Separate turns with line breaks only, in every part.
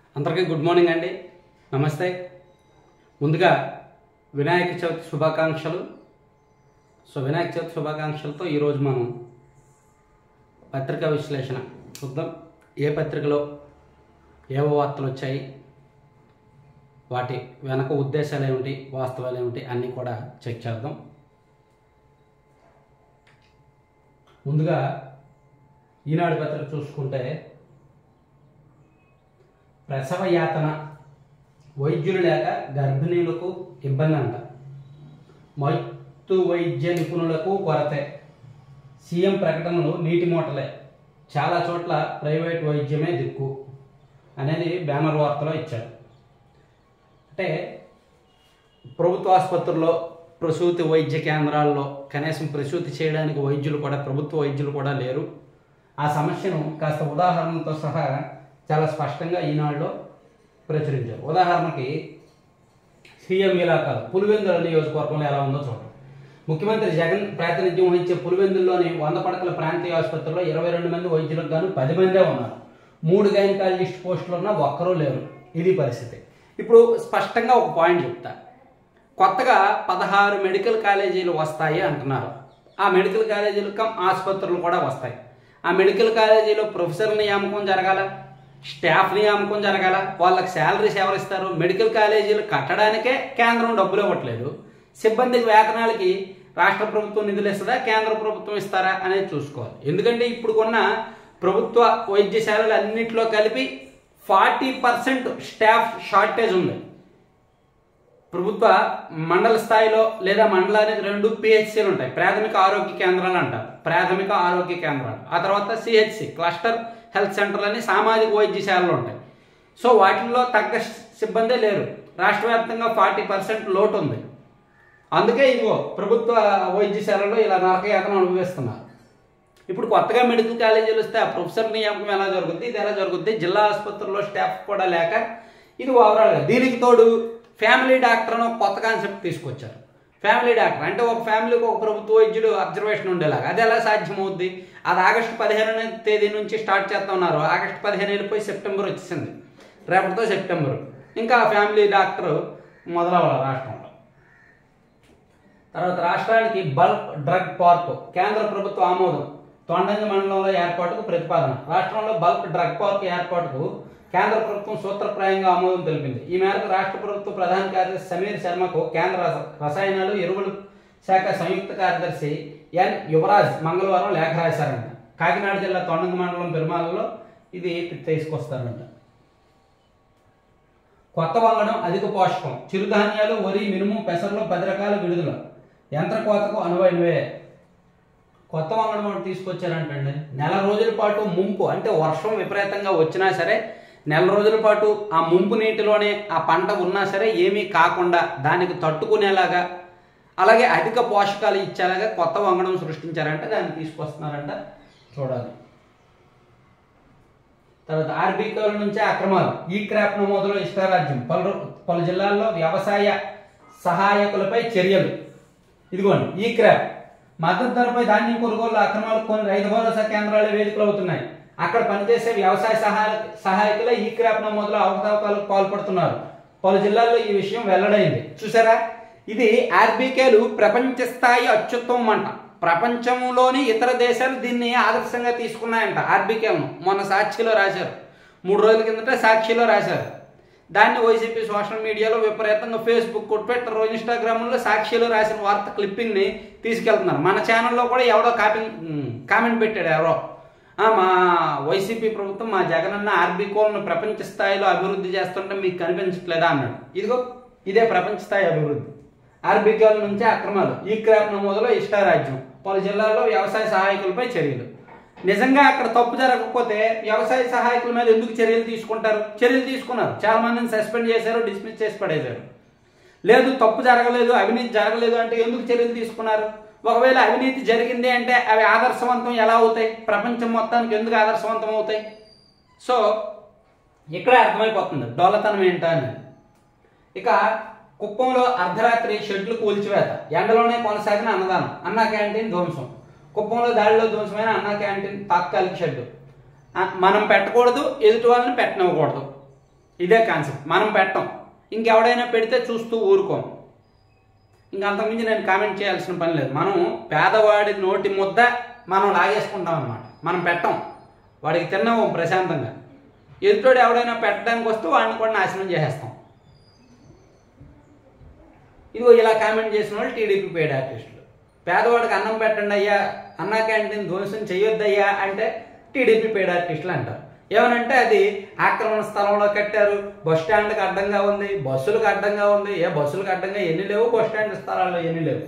అందరికీ good morning అండి నమస్తే ముందుగా వినాయక చవితి శుభాకాంక్షలు సో వినాయక చవితి శుభాకాంక్షలతో ఈరోజు మనం పత్రికా విశ్లేషణ చూద్దాం ఏ పత్రికలో ఏవో వార్తలు వచ్చాయి వాటి వెనక ఉద్దేశాలు ఏమిటి వాస్తవాలు ఏమిటి అన్నీ కూడా చెక్ చేద్దాం ముందుగా ఈనాడు పత్రిక చూసుకుంటే ప్రసవ యాతన వైద్యులు లేక గర్భిణీలకు ఇబ్బంది అంట మత్తు వైద్య నిపుణులకు కొరతే సీఎం ప్రకటనలు నీటి మూటలే చాలా చోట్ల ప్రైవేట్ వైద్యమే దిక్కు అనేది బ్యానర్ వార్తలో ఇచ్చారు అంటే ప్రభుత్వ ఆసుపత్రుల్లో ప్రసూతి వైద్య కేంద్రాల్లో కనీసం ప్రసూతి చేయడానికి వైద్యులు కూడా ప్రభుత్వ వైద్యులు కూడా లేరు ఆ సమస్యను కాస్త ఉదాహరణతో సహా చాలా స్పష్టంగా ఈనాడులో ప్రచురించారు ఉదాహరణకి సీఎం ఇలాకాలు పులివెందుల నియోజకవర్గంలో ఎలా ఉందో చూడండి ముఖ్యమంత్రి జగన్ ప్రాతినిధ్యం వహించే పులివెందుల్లోని వంద పడకల ప్రాంతీయ ఆసుపత్రిలో ఇరవై రెండు మంది వైద్యులకు గాను పది మందే ఉన్నారు మూడు గైనకాలజిస్ట్ పోస్టులు ఉన్నా ఒక్కరూ లేరు ఇది పరిస్థితి ఇప్పుడు స్పష్టంగా ఒక పాయింట్ చెప్తా కొత్తగా పదహారు మెడికల్ కాలేజీలు వస్తాయి అంటున్నారు ఆ మెడికల్ కాలేజీలు కమ్ ఆసుపత్రులు కూడా వస్తాయి ఆ మెడికల్ కాలేజీలో ప్రొఫెసర్ నియామకం జరగాల స్టాఫ్ నియామకం జరగాల వాళ్ళకి శాలరీస్ ఎవరు ఇస్తారు మెడికల్ కాలేజీలు కట్టడానికే కేంద్రం డబ్బులు ఇవ్వట్లేదు సిబ్బందికి వేతనాలకి రాష్ట్ర ప్రభుత్వం నిధులు ఇస్తుందా కేంద్ర ప్రభుత్వం ఇస్తారా అనేది చూసుకోవాలి ఎందుకంటే ఇప్పుడు కొన్న ప్రభుత్వ వైద్యశాలలు అన్నింటిలో కలిపి ఫార్టీ పర్సెంట్ స్టాఫ్ షార్టేజ్ ఉంది ప్రభుత్వ మండల స్థాయిలో లేదా మండలానికి రెండు పిహెచ్సిలు ఉంటాయి ప్రాథమిక ఆరోగ్య కేంద్రాలు అంటారు ప్రాథమిక ఆరోగ్య కేంద్రాలు ఆ తర్వాత సిహెచ్సి క్లస్టర్ హెల్త్ సెంటర్లని సామాజిక వైద్యశాలలు ఉంటాయి సో వాటిల్లో తగ్గ సిబ్బందే లేరు రాష్ట్ర వ్యాప్తంగా ఫార్టీ పర్సెంట్ లోటు ఉంది అందుకే ఇదిగో ప్రభుత్వ వైద్యశాలలో ఇలా నరకయాతన అనుభవిస్తున్నారు ఇప్పుడు కొత్తగా మెడికల్ కాలేజీలు వస్తే ఆ ప్రొఫెసర్ నియామకం ఎలా జరుగుద్ది ఇది ఎలా జరుగుద్ది జిల్లా ఆసుపత్రుల్లో స్టాఫ్ కూడా లేక ఇది ఓవరాల్గా దీనికి తోడు ఫ్యామిలీ డాక్టర్ అని ఒక కొత్త కాన్సెప్ట్ తీసుకొచ్చారు ఫ్యామిలీ డాక్టర్ అంటే ఒక ఫ్యామిలీకి ఒక ప్రభుత్వ వైద్యుడు అబ్జర్వేషన్ ఉండేలాగా అది ఎలా సాధ్యమవుద్ది అది ఆగస్టు పదిహేను తేదీ నుంచి స్టార్ట్ చేస్తా ఉన్నారు ఆగస్టు పదిహేను వెళ్ళిపోయి సెప్టెంబర్ వచ్చేసింది రేపటితో సెప్టెంబర్ ఇంకా ఫ్యామిలీ డాక్టర్ మొదలవ్వాలి రాష్ట్రంలో తర్వాత రాష్ట్రానికి బల్క్ డ్రగ్ పార్క్ కేంద్ర ప్రభుత్వ ఆమోదం తొండంగి మండలంలో ఏర్పాటుకు ప్రతిపాదన రాష్ట్రంలో బల్క్ డ్రగ్ పార్క్ ఏర్పాటుకు కేంద్ర ప్రభుత్వం సూత్రప్రాయంగా ఆమోదం తెలిపింది ఈ మేరకు రాష్ట్ర ప్రభుత్వ ప్రధాన కార్యదర్శి సమీర్ శర్మకు కేంద్ర రస- రసాయనాలు ఎరువులు శాఖ సంయుక్త కార్యదర్శి ఎన్ యువరాజ్ మంగళవారం లేఖ రాశారంట కాకినాడ జిల్లా తొండంగి మండలం పెరుమాలలో ఇది తీసుకొస్తారంట కొత్త వంగడం అధిక పోషకం చిరుధాన్యాలు వరి మినుము పెసర్లు పది రకాల విడుదల యంత్ర కోతకు అనువైనవే కొత్త వంగడం ఒకటి తీసుకొచ్చారంటండి నెల రోజుల పాటు ముంపు అంటే వర్షం విపరీతంగా వచ్చినా సరే నెల రోజుల పాటు ఆ ముంపు నీటిలోనే ఆ పంట ఉన్నా సరే ఏమీ కాకుండా దానికి తట్టుకునేలాగా అలాగే అధిక పోషకాలు ఇచ్చేలాగా కొత్త వంగడం సృష్టించారంట దాన్ని తీసుకొస్తున్నారంట చూడాలి తర్వాత ఆర్బీకేల నుంచే అక్రమాలు ఈ క్రాప్ నమోదులో ఇష్టారాజ్యం పలు పలు జిల్లాల్లో వ్యవసాయ సహాయకులపై చర్యలు ఇదిగోండి ఈ క్రాప్ మద్దతు ధరపై ధాన్యం కొనుగోలు అక్రమాలు కొన్ని రైతు భరోసా కేంద్రాలు వేదికలు అవుతున్నాయి అక్కడ పనిచేసే వ్యవసాయ సహాయ సహాయకులే ఈ క్రాప్ నమోదులో అవకతవకాలకు పాల్పడుతున్నారు పలు జిల్లాల్లో ఈ విషయం వెల్లడైంది చూసారా ఇది ఆర్బీకేలు ప్రపంచ స్థాయి అత్యుత్తమం అంట ప్రపంచంలోని ఇతర దేశాలు దీన్ని ఆదర్శంగా తీసుకున్నాయంట ఆర్బీకేలను మొన్న సాక్షిలో రాశారు మూడు రోజుల కిందట సాక్షిలో రాశారు దాన్ని వైసీపీ సోషల్ మీడియాలో విపరీతంగా ఫేస్బుక్ ట్విట్టర్ ఇన్స్టాగ్రామ్లో సాక్షిలో రాసిన వార్త క్లిప్పింగ్ని తీసుకెళ్తున్నారు మన ఛానల్లో కూడా ఎవడో కాపీ కామెంట్ పెట్టాడు ఎవరో ఆ, మా వైసీపీ ప్రభుత్వం మా జగనన్న ఆర్బీకోలను ప్రపంచ స్థాయిలో అభివృద్ధి చేస్తుంటే మీకు కనిపించట్లేదా అన్నాడు ఇదిగో ఇదే ప్రపంచ స్థాయి అభివృద్ధి ఆర్బీకేల నుంచే అక్రమాలు ఈ క్రాప్ నమోదులో ఇష్టారాజ్యం పలు జిల్లాల్లో వ్యవసాయ సహాయకులపై చర్యలు నిజంగా అక్కడ తప్పు జరగకపోతే వ్యవసాయ సహాయకుల మీద ఎందుకు చర్యలు తీసుకుంటారు చర్యలు తీసుకున్నారు చాలా మందిని సస్పెండ్ చేశారు డిస్మిస్ చేసి పడేశారు లేదు తప్పు జరగలేదు అవినీతి జరగలేదు అంటే ఎందుకు చర్యలు తీసుకున్నారు ఒకవేళ అవినీతి జరిగింది అంటే అవి ఆదర్శవంతం ఎలా అవుతాయి ప్రపంచం మొత్తానికి ఎందుకు ఆదర్శవంతం అవుతాయి సో ఇక్కడే అర్థమైపోతుంది డోలతనం ఏంటా అని ఇక కుప్పంలో అర్ధరాత్రి షెడ్లు కూల్చివేత ఎండలోనే కొనసాగిన అన్నదానం అన్నా క్యాంటీన్ ధ్వంసం కుప్పంలో దాడిలో ధ్వంసమైన అన్నా క్యాంటీన్ తాత్కాలిక షెడ్ ఆ, మనం పెట్టకూడదు ఎదుటి వాళ్ళని పెట్టనివ్వకూడదు ఇదే కాన్సెప్ట్ మనం పెట్టం ఇంకెవడైనా పెడితే చూస్తూ ఊరుకోం ఇంకా అంతకుమించి నేను కామెంట్ చేయాల్సిన పని లేదు మనం పేదవాడి నోటి ముద్ద మనం లాగేసుకుంటాం అనమాట మనం పెట్టం వాడికి తిన్నాము ప్రశాంతంగా ఎదుటోడు ఎవడైనా పెట్టడానికి వస్తే వాడిని కూడా నాశనం చేసేస్తాం ఇదిగో ఇలా కామెంట్ చేసిన వాళ్ళు టీడీపీ పేడ్ ఆర్టిస్టులు పేదవాడికి అన్నం పెట్టండి అయ్యా అన్నా క్యాంటీన్ ధ్వంసం చేయొద్దయ్యా అంటే టీడీపీ పేడ్ ఆర్టిస్టులు అంటారు ఏమనంటే అది ఆక్రమణ స్థలంలో కట్టారు బస్ స్టాండ్కి అడ్డంగా ఉంది బస్సులకు అడ్డంగా ఉంది ఏ బస్సులకు అడ్డంగా ఎన్ని లేవు బస్ స్టాండ్ స్థలాల్లో ఎన్ని లేవు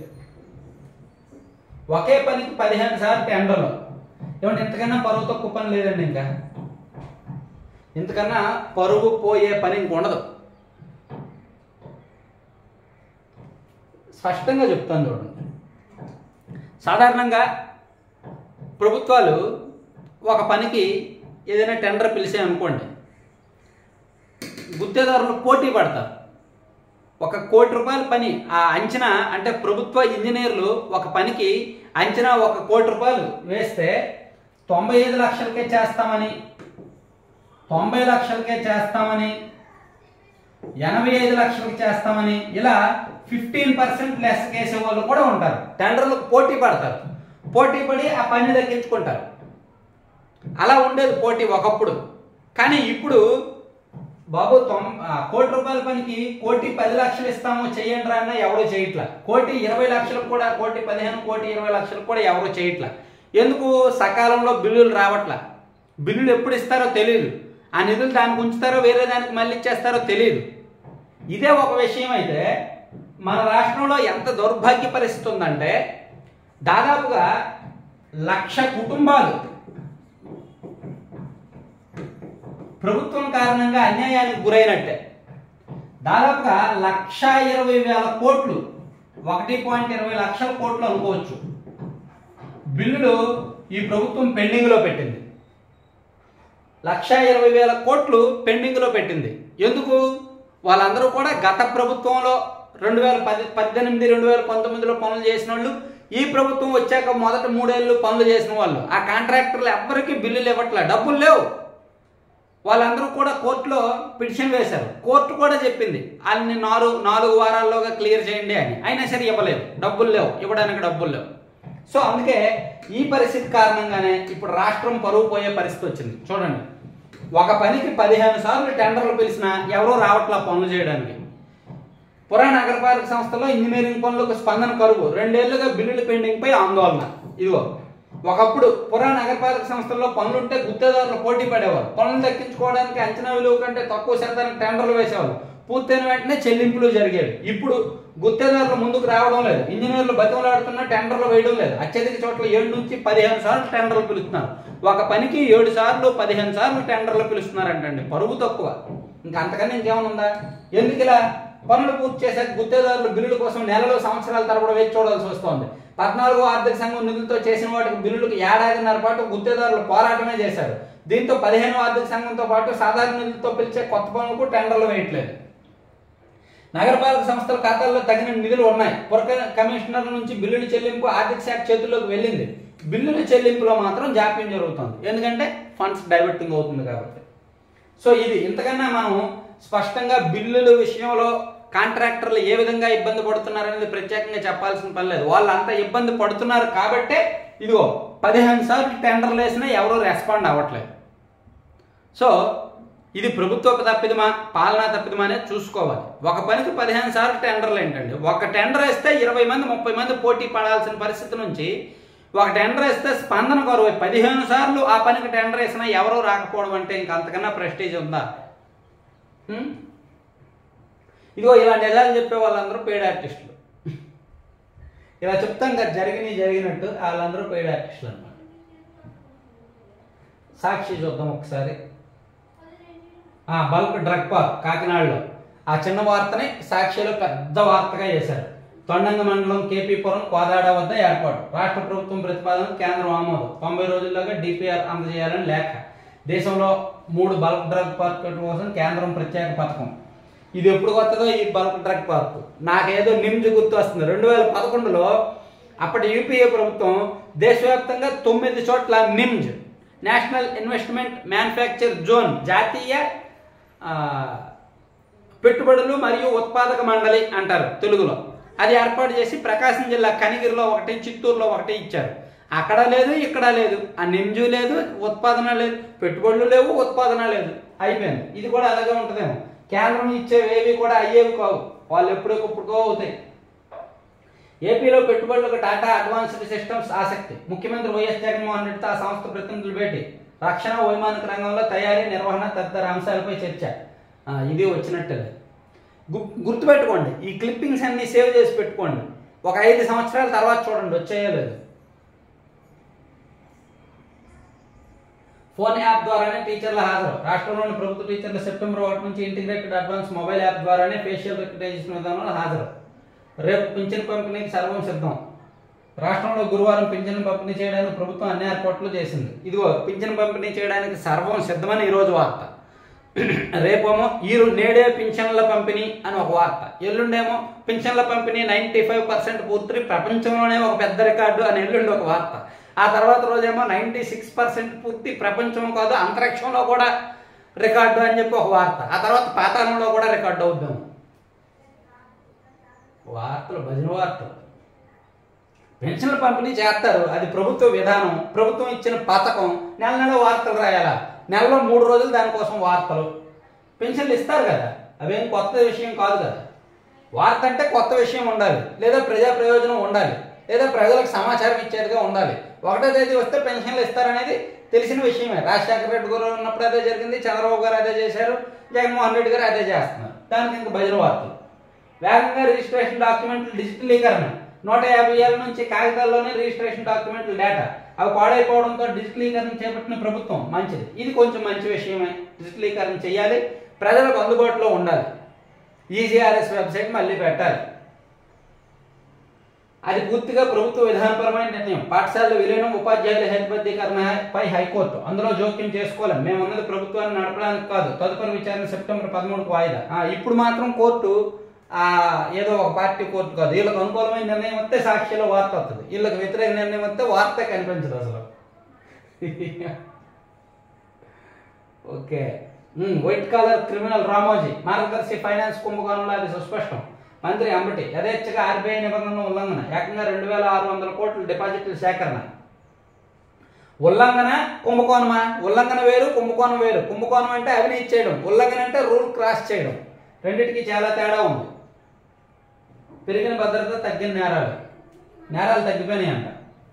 ఒకే పనికి పదిహేను సార్లు టెండర్లు ఏమంటే ఇంతకన్నా పరువు తక్కువ పని లేదండి ఇంకా ఇంతకన్నా పరువు పోయే పని ఇంక ఉండదు స్పష్టంగా చెప్తాను చూడండి సాధారణంగా ప్రభుత్వాలు ఒక పనికి ఏదైనా టెండర్ పిలిచాయి అనుకోండి గుత్తేదారులు పోటీ పడతారు ఒక కోటి రూపాయల పని ఆ అంచనా అంటే ప్రభుత్వ ఇంజనీర్లు ఒక పనికి అంచనా ఒక కోటి రూపాయలు వేస్తే తొంభై ఐదు లక్షలకే చేస్తామని తొంభై లక్షలకే చేస్తామని ఎనభై ఐదు లక్షలకు చేస్తామని ఇలా ఫిఫ్టీన్ పర్సెంట్ లెస్ చేసే వాళ్ళు కూడా ఉంటారు టెండర్లకు పోటీ పడతారు పోటీ పడి ఆ పని దక్కించుకుంటారు అలా ఉండేది పోటీ ఒకప్పుడు కానీ ఇప్పుడు బాబు తొం ఆ, కోటి రూపాయల పనికి కోటి పది లక్షలు ఇస్తాము చేయండి రా అన్న ఎవరు చేయట్లా కోటి ఇరవై లక్షలకు కూడా కోటి పదిహేను కోటి ఇరవై లక్షలకు కూడా ఎవరు చేయట్లా ఎందుకు సకాలంలో బిల్లులు రావట్లా బిల్లులు ఎప్పుడు ఇస్తారో తెలియదు ఆ నిధులు దానికి ఉంచుతారో వేరే దానికి మళ్ళీ ఇచ్చేస్తారో తెలియదు ఇదే ఒక విషయం అయితే మన రాష్ట్రంలో ఎంత దౌర్భాగ్య పరిస్థితి ఉందంటే దాదాపుగా లక్ష కుటుంబాలు ప్రభుత్వం కారణంగా అన్యాయానికి గురైనట్టే దాదాపుగా లక్ష ఇరవై వేల కోట్లు ఒకటి పాయింట్ ఇరవై లక్షల కోట్లు అనుకోవచ్చు బిల్లులు ఈ ప్రభుత్వం పెండింగ్లో పెట్టింది లక్ష ఇరవై వేల కోట్లు పెండింగ్లో పెట్టింది ఎందుకు వాళ్ళందరూ కూడా గత ప్రభుత్వంలో రెండు వేల పది పద్దెనిమిది రెండు వేల పంతొమ్మిదిలో పనులు చేసిన వాళ్ళు ఈ ప్రభుత్వం వచ్చాక మొదట మూడేళ్ళు పనులు చేసిన వాళ్ళు ఆ కాంట్రాక్టర్లు ఎవ్వరికీ బిల్లులు ఇవ్వట్లే డబ్బులు లేవు వాళ్ళందరూ కూడా కోర్టులో పిటిషన్ వేశారు కోర్టు కూడా చెప్పింది వాళ్ళని నాలుగు నాలుగు వారాల్లోగా క్లియర్ చేయండి అని అయినా సరే ఇవ్వలేదు డబ్బులు లేవు ఇవ్వడానికి డబ్బులు లేవు సో అందుకే ఈ పరిస్థితి కారణంగానే ఇప్పుడు రాష్ట్రం పరువు పోయే పరిస్థితి వచ్చింది చూడండి ఒక పనికి పదిహేను సార్లు టెండర్లు పిలిచినా ఎవరూ రావట్లా పనులు చేయడానికి పురా నగరపాలక సంస్థలో ఇంజనీరింగ్ పనులకు స్పందన కరువు రెండేళ్లుగా బిల్లులు పెండింగ్ పై ఆందోళన ఇదిగో ఒకప్పుడు పురా నగరపాలక సంస్థల్లో పనులుంటే గుత్తేదారులు పోటీ పడేవారు పనులు దక్కించుకోవడానికి అంచనా విలువ కంటే తక్కువ శాతానికి టెండర్లు వేసేవారు పూర్తయిన వెంటనే చెల్లింపులు జరిగేవి ఇప్పుడు గుత్తేదారులు ముందుకు రావడం లేదు ఇంజనీర్లు బతిమలాడుతున్నా టెండర్లు వేయడం లేదు అత్యధిక చోట్ల ఏడు నుంచి పదిహేను సార్లు టెండర్లు పిలుస్తున్నారు ఒక పనికి ఏడు సార్లు పదిహేను సార్లు టెండర్లు పిలుస్తున్నారంటండి పరువు తక్కువ ఇంకా అంతకన్నా ఇంకేమైనా ఉందా ఎందుకు ఇలా పనులు పూర్తి చేశాక గుత్తేదారులు బిల్లుల కోసం నెలలో సంవత్సరాల తరబడి వేచి చూడాల్సి వస్తోంది పద్నాలుగో ఆర్థిక సంఘం నిధులతో చేసిన వాటికి బిల్లులకు ఏడాదిన్నర పాటు గుత్తేదారులు పోరాటమే చేశారు దీంతో పదిహేను ఆర్థిక సంఘంతో పాటు సాధారణ నిధులతో పిలిచే కొత్త పనులకు టెండర్లు వేయట్లేదు నగరపాలక సంస్థల ఖాతాల్లో తగిన నిధులు ఉన్నాయి పుర కమిషనర్ల నుంచి బిల్లుల చెల్లింపు ఆర్థిక శాఖ చేతుల్లోకి వెళ్ళింది బిల్లుల చెల్లింపులో మాత్రం జాప్యం జరుగుతుంది ఎందుకంటే ఫండ్స్ డైవర్టింగ్ అవుతుంది కాబట్టి సో ఇది ఇంతకన్నా మనం స్పష్టంగా బిల్లుల విషయంలో కాంట్రాక్టర్లు ఏ విధంగా ఇబ్బంది పడుతున్నారు అనేది ప్రత్యేకంగా చెప్పాల్సిన పని లేదు వాళ్ళు అంత ఇబ్బంది పడుతున్నారు కాబట్టే ఇదిగో పదిహేను సార్లు టెండర్లు వేసినా ఎవరూ రెస్పాండ్ అవ్వట్లేదు సో ఇది ప్రభుత్వ తప్పిదమా పాలనా తప్పిదమా అనేది చూసుకోవాలి ఒక పనికి పదిహేను సార్లు టెండర్లు ఏంటండి ఒక టెండర్ వేస్తే ఇరవై మంది ముప్పై మంది పోటీ పడాల్సిన పరిస్థితి నుంచి ఒక టెండర్ వేస్తే స్పందన కరువు పదిహేను సార్లు ఆ పనికి టెండర్ వేసినా ఎవరూ రాకపోవడం అంటే ఇంక అంతకన్నా ప్రెస్టేజ్ ఉందా హ్మ్? ఇదిగో ఇలా నిజాలు చెప్పే వాళ్ళందరూ పెయిడ్ ఆర్టిస్టులు ఇలా చెప్తాం కదా జరిగినవి జరిగినట్టు వాళ్ళందరూ పెయిడ్ ఆర్టిస్టులు అనమాట సాక్షి చూద్దాం ఒకసారి ఆ బల్క్ డ్రగ్ పార్క్ కాకినాడలో ఆ చిన్న వార్తని సాక్షిలో పెద్ద వార్తగా చేశారు తొండంగ మండలం కేపీపురం కోదాడ వద్ద ఏర్పాటు రాష్ట్ర ప్రభుత్వం ప్రతిపాదన కేంద్రం ఆమోదం తొంభై రోజుల్లోగా డిపిఆర్ అందజేయాలని లేఖ దేశంలో మూడు బల్క్ డ్రగ్ పార్కుల కోసం కేంద్రం ప్రత్యేక పథకం ఇది ఎప్పుడు కొత్తదో ఈ బల్క్ డ్రగ్ పార్క్ నాకేదో నిమ్జ్ గుర్తు వస్తుంది రెండు వేల పదకొండులో అప్పటి యూపీఏ ప్రభుత్వం దేశవ్యాప్తంగా తొమ్మిది చోట్ల NIMZ national investment manufacture zone జాతీయ ఆ, పెట్టుబడులు మరియు ఉత్పాదక మండలి అంటారు తెలుగులో అది ఏర్పాటు చేసి ప్రకాశం జిల్లా కనిగిరిలో ఒకటి చిత్తూరులో ఒకటి ఇచ్చారు అక్కడ లేదు ఇక్కడ లేదు ఆ నింజు లేదు ఉత్పాదన లేదు పెట్టుబడులు లేవు ఉత్పాదన లేదు అయిపోయింది ఇది కూడా అలాగే ఉంటుందేమో కేంద్రం ఇచ్చేవేవి కూడా అయ్యేవి కావు వాళ్ళు ఎప్పుడెప్పుడుకో అవుతాయి ఏపీలో పెట్టుబడులకు టాటా అడ్వాన్స్డ్ సిస్టమ్స్ ఆసక్తి ముఖ్యమంత్రి వైఎస్ జగన్మోహన్ రెడ్డితో ఆ సంస్థ ప్రతినిధులు భేటీ రక్షణ వైమానిక రంగంలో తయారీ నిర్వహణ తదితర అంశాలపై చర్చ ఆ, ఇది వచ్చినట్టే గు- గుర్తుపెట్టుకోండి ఈ క్లిప్పింగ్స్ అన్ని సేవ్ చేసి పెట్టుకోండి ఒక ఐదు సంవత్సరాల తర్వాత చూడండి వచ్చేయో లేదు ఫోన్ యాప్ ద్వారానే టీచర్ల హాజరు రాష్ట్రంలోని ప్రభుత్వ టీచర్ల సెప్టెంబర్ ఒకటి నుంచి ఇంటిగ్రేటెడ్ అడ్వాన్స్ మొబైల్ యాప్ ద్వారానే ఫేషియల్ రికగ్నైజేషన్ విధానంలో హాజరు రేపు పింఛన్ పంపిణీకి సర్వం సిద్ధం రాష్ట్రంలో గురువారం పింఛన్ పంపిణీ చేయడానికి ప్రభుత్వం అన్ని ఏర్పాట్లు చేసింది ఇదిగో పింఛన్ పంపిణీ చేయడానికి సర్వం సిద్ధమని ఈరోజు వార్త రేపేమో ఈ రో- నేడే పింఛన్ల పంపిణీ అని ఒక వార్త ఎల్లుండేమో పింఛన్ల పంపిణీ నైంటీ ఫైవ్ పర్సెంట్ పూర్తి ప్రపంచంలోనే ఒక పెద్ద రికార్డు అని ఎల్లుండి ఒక వార్త ఆ తర్వాత రోజేమో నైంటీ సిక్స్ పర్సెంట్ పూర్తి ప్రపంచం కాదు అంతరిక్షంలో కూడా రికార్డు అని చెప్పి ఒక వార్త ఆ తర్వాత పాతాళంలో కూడా రికార్డు అవుద్దాం వార్తలు భజన వార్తలు పెన్షన్ల పంపిణీ చేస్తారు అది ప్రభుత్వ విధానం ప్రభుత్వం ఇచ్చిన పథకం నెల నెల వార్తలు రాయాలా నెలలో మూడు రోజులు దానికోసం వార్తలు పెన్షన్లు ఇస్తారు కదా అవేం కొత్త విషయం కాదు కదా వార్త అంటే కొత్త విషయం ఉండాలి లేదా ప్రజా ప్రయోజనం ఉండాలి లేదా ప్రజలకు సమాచారం ఇచ్చేదిగా ఉండాలి ఒకటో తేదీ వస్తే పెన్షన్లు ఇస్తారనేది తెలిసిన విషయమే రాజశేఖర రెడ్డి గారు ఉన్నప్పుడు అదే జరిగింది చంద్రబాబు గారు అదే చేశారు జగన్మోహన్ రెడ్డి గారు అదే చేస్తున్నారు దానికి ఇంక భజన వార్తలు వేగంగా రిజిస్ట్రేషన్ డాక్యుమెంట్లు డిజిటలీకరణ నూట యాభై ఏళ్ళ నుంచి కాగితాల్లోనే రిజిస్ట్రేషన్ డాక్యుమెంట్లు డేటా అవి పాడైపోవడంతో డిజిటలీకరణ చేపట్టిన ప్రభుత్వం మంచిది ఇది కొంచెం మంచి విషయమే డిజిటలీకరణ చేయాలి ప్రజలకు అందుబాటులో ఉండాలి ఈజీఆర్ఎస్ వెబ్సైట్ మళ్ళీ పెట్టాలి అది పూర్తిగా ప్రభుత్వ విధానపరమైన నిర్ణయం పాఠశాలల విలీనం ఉపాధ్యాయుల హేతుబద్ధీకరణపై హైకోర్టు అందులో జోక్యం చేసుకోవాలి మేము ఉన్నది ప్రభుత్వాన్ని నడపడానికి కాదు తదుపరి విచారణ సెప్టెంబర్ పదమూడుకు వాయిదా ఆ, ఇప్పుడు మాత్రం కోర్టు ఆ ఏదో ఒక పార్టీ కోర్టు కాదు వీళ్ళకి అనుకూలమైన నిర్ణయం వస్తే సాక్షిలో వార్త వస్తుంది వీళ్ళకి వ్యతిరేక నిర్ణయం వస్తే వార్త కనిపించదు అసలు okay um, white collar criminal Ramoji Margadarsi finance కుంభకోణంలో అది సుస్పష్టం మంత్రి అంబటి యథేచ్ఛగా ఆర్బీఐ నిబంధనల ఉల్లంఘన ఏకంగా రెండు వేల ఆరు వందల కోట్ల డిపాజిట్ల సేకరణ ఉల్లంఘన కుంభకోణమా ఉల్లంఘన వేరు కుంభకోణం వేరు కుంభకోణం అంటే అవినీతి చేయడం ఉల్లంఘన అంటే రూల్ క్రాస్ చేయడం రెండిటికి చాలా తేడా ఉంది పెరిగిన భద్రత తగ్గిన నేరాలు నేరాలు తగ్గిపోయినాయంట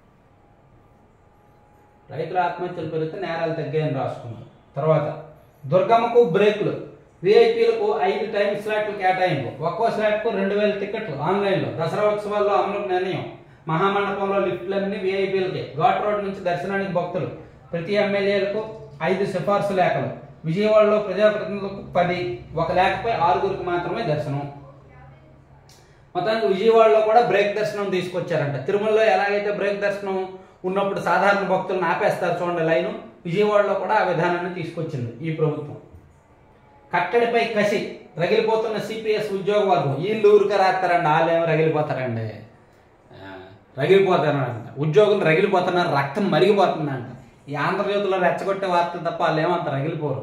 రైతుల ఆత్మహత్యలు పెరిగితే నేరాలు తగ్గాయని రాసుకున్నారు తర్వాత దుర్గమ్మకు బ్రేకులు విఐపీలకు ఐదు టైం స్లాట్లు కేటాయింపు ఒక్కో స్లాట్కు రెండు వేల టికెట్లు ఆన్లైన్లో దసరా ఉత్సవాల్లో అమలుకు నిర్ణయం మహామండపంలో లిఫ్ట్లన్నీ విఐపీలకి ఘాట్ రోడ్ నుంచి దర్శనానికి భక్తులు ప్రతి ఎమ్మెల్యేలకు ఐదు సిఫార్సు లేఖలు విజయవాడలో ప్రజాప్రతినిధులకు పది ఒక లేఖపై ఆరుగురికి మాత్రమే దర్శనం మొత్తానికి విజయవాడలో కూడా బ్రేక్ దర్శనం తీసుకొచ్చారంట తిరుమలలో ఎలాగైతే బ్రేక్ దర్శనం ఉన్నప్పుడు సాధారణ భక్తులను ఆపేస్తారు చూడండి లైను విజయవాడలో కూడా ఆ విధానాన్ని తీసుకొచ్చింది ఈ ప్రభుత్వం కట్టడిపై కసి రగిలిపోతున్న సిపిఎస్ ఉద్యోగ వర్గం వీళ్ళు ఊరికే రాస్తారండి వాళ్ళు ఏమో రగిలిపోతారండి ఆ, రగిలిపోతారంట ఉద్యోగులు రగిలిపోతున్నారు రక్తం మరిగిపోతుందంట ఈ ఆంధ్రజ్యోతిలో రెచ్చగొట్టే వార్తలు తప్ప వాళ్ళు ఏమంత రగిలిపోరు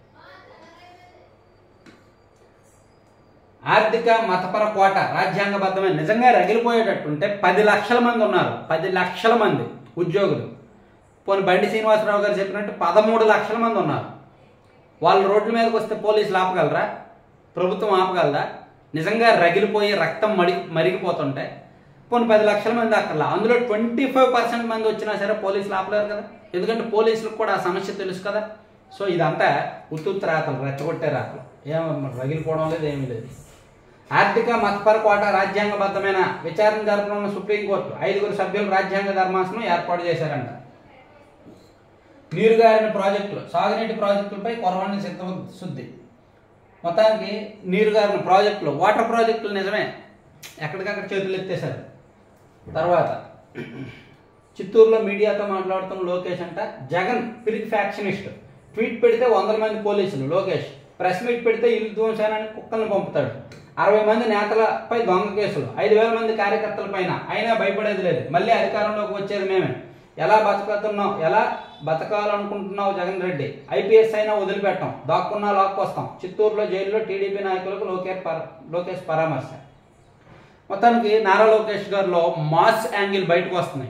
ఆర్థిక మతపర కోట రాజ్యాంగబద్ధమైన నిజంగా రగిలిపోయేటట్టు ఉంటే పది లక్షల మంది ఉన్నారు పది లక్షల మంది ఉద్యోగులు పోనీ బండి శ్రీనివాసరావు గారు చెప్పినట్టు పదమూడు లక్షల మంది ఉన్నారు వాళ్ళు రోడ్ల మీదకి వస్తే పోలీసులు ఆపగలరా ప్రభుత్వం ఆపగలరా నిజంగా రగిలిపోయి రక్తం మడి మరిగిపోతుంటే పోనీ పది లక్షల మంది అక్కర్లా అందులో ట్వంటీ ఫైవ్ పర్సెంట్ మంది వచ్చినా సరే పోలీసులు ఆపలేరు కదా ఎందుకంటే పోలీసులకు కూడా ఆ సమస్య తెలుసు కదా సో ఇదంతా ఉత్తుత్తు రాతలు రెచ్చగొట్టే రాతలు ఏమో మరి రగిలిపోవడం లేదు ఏమీ లేదు ఆర్థిక మతపర కోట రాజ్యాంగబద్ధమైన విచారణ జరపనున్న సుప్రీంకోర్టు ఐదుగురు సభ్యులు రాజ్యాంగ ధర్మాసనం ఏర్పాటు చేశారంట నీరుగారిన ప్రాజెక్టులు సాగునీటి ప్రాజెక్టులపై కొరవని సిద్ధ శుద్ధి మొత్తానికి నీరుగారిన ప్రాజెక్టులు వాటర్ ప్రాజెక్టులు నిజమే ఎక్కడికక్కడ చేతులు ఎత్తేశారు తర్వాత చిత్తూరులో మీడియాతో మాట్లాడుతున్న లోకేష్ అంట జగన్ పిరికి ఫ్యాక్షనిస్ట్ ట్వీట్ పెడితే వందల మంది పోలీసులు లోకేష్ ప్రెస్ మీట్ పెడితే ఇల్లు ధ్వంసానానికి కుక్కలను పంపుతాడు అరవై మంది నేతలపై దొంగ కేసులు ఐదు వేల మంది కార్యకర్తల పైన అయినా భయపడేది లేదు మళ్ళీ అధికారంలోకి వచ్చేది మేమే ఎలా బతుకుతున్నాం ఎలా బతకాలనుకుంటున్నావు జగన్ రెడ్డి ఐపీఎస్ అయినా వదిలిపెట్టాం దాక్కున్నా లాక్కొస్తాం చిత్తూరులో జైల్లో టీడీపీ నాయకులకు లోకేష్ పర లోకేష్ పరామర్శ మొత్తానికి నారా లోకేష్ గారిలో మాస్ యాంగిల్ బయటకు వస్తున్నాయి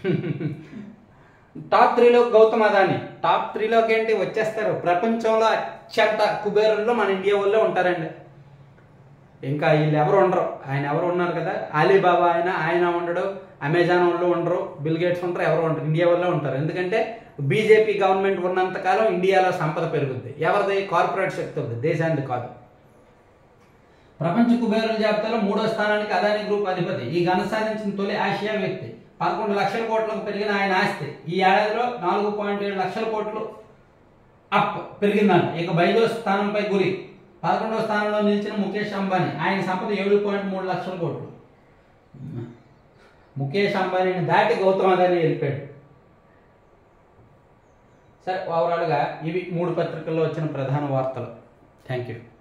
టాప్ త్రీలో గౌతమ్ అదాని టాప్ త్రీలోకి ఏంటి వచ్చేస్తారు ప్రపంచంలో అత్యంత కుబేరుల్లో మన ఇండియా వాళ్ళే ఉంటారండి ఇంకా వీళ్ళు ఎవరు ఉండరు ఆయన ఎవరు ఉన్నారు కదా అలీబాబా ఆయన ఆయన ఉండడు అమెజాన్ వాళ్ళు ఉండరు బిల్ గేట్స్ ఉంటారు ఎవరు ఉండరు ఇండియా వాళ్ళే ఉంటారు ఎందుకంటే బీజేపీ గవర్నమెంట్ ఉన్నంత కాలం ఇండియాలో సంపద పెరుగుద్ది ఎవరిది కార్పొరేట్ శక్తి ఉంది దేశానికి కాదు ప్రపంచ కుబేరుల జాబితాలో మూడో స్థానానికి అదాని గ్రూప్ అధిపతి ఈ ఘన సాధించిన తొలి ఆసియా వ్యక్తి పదకొండు లక్షల కోట్లకు పెరిగిన ఆయన ఆస్తి ఈ ఏడాదిలో నాలుగు పాయింట్ ఏడు లక్షల కోట్లు అప్ పెరిగిందంట ఇక బైదో స్థానంపై గురి పదకొండవ స్థానంలో నిలిచిన ముఖేష్ అంబానీ ఆయన సంపద ఏడు పాయింట్ మూడు లక్షల కోట్లు ముఖేష్ అంబానీని దాటి గౌతమ్ అదాని వెళ్ళిపోయాడు సరే ఓవరాల్గా ఇవి మూడు పత్రికల్లో వచ్చిన ప్రధాన వార్తలు థ్యాంక్ యూ